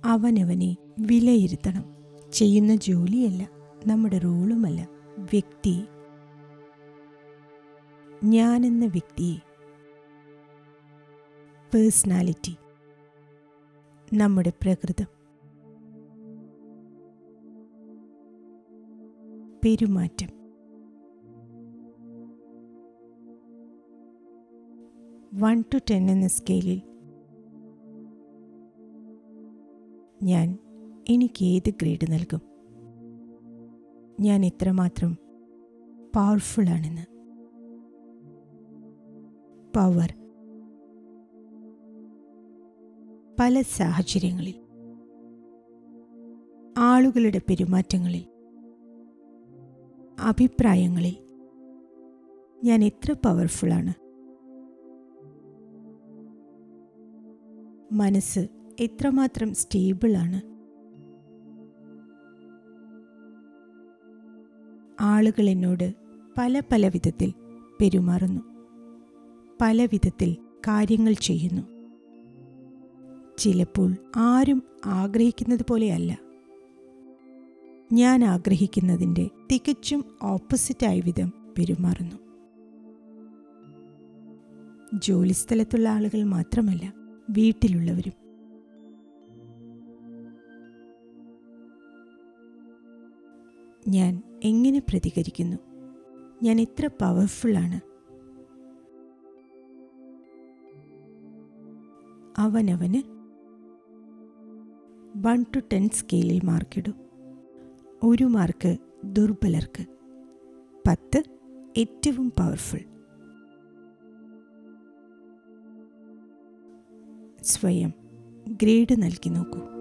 അവനവനെ വിലയിരുത്തണം ചെയ്യുന്ന ജോലിയല്ല നമ്മുടെ റോളുമല്ല വ്യക്തി ഞാനെന്ന വ്യക്തിയെ പേഴ്സണാലിറ്റി നമ്മുടെ പ്രകൃതം പെരുമാറ്റം വൺ ടു ടെൻ എന്ന സ്കെയിലിൽ ഞാൻ എനിക്ക് ഏത് ഗ്രേഡ് നൽകും ഞാൻ എത്രമാത്രം പവർഫുള്ളാണെന്ന് പവർ പല സാഹചര്യങ്ങളിൽ ആളുകളുടെ പെരുമാറ്റങ്ങളിൽ അഭിപ്രായങ്ങളിൽ ഞാൻ എത്ര പവർഫുള്ളാണ് മനസ്സ് എത്രമാത്രം സ്റ്റേബിളാണ് ആളുകൾ എന്നോട് പല പല വിധത്തിൽ പെരുമാറുന്നു പല വിധത്തിൽ കാര്യങ്ങൾ ചെയ്യുന്നു ചിലപ്പോൾ ആരും ആഗ്രഹിക്കുന്നത് പോലെയല്ല ഞാൻ ആഗ്രഹിക്കുന്നതിൻ്റെ തികച്ചും ഓപ്പോസിറ്റായ വിധം പെരുമാറുന്നു ജോലിസ്ഥലത്തുള്ള ആളുകൾ മാത്രമല്ല വീട്ടിലുള്ളവരും ഞാൻ എങ്ങനെ പ്രതികരിക്കുന്നു ഞാൻ എത്ര പവർഫുള്ളാണ് അവനവന് വൺ ടു ടെൻ സ്കെയിലിൽ മാർക്കിടും ഒരു മാർക്ക് ദുർബലർക്ക് പത്ത് ഏറ്റവും പവർഫുൾ സ്വയം ഗ്രേഡ് നൽകി നോക്കൂ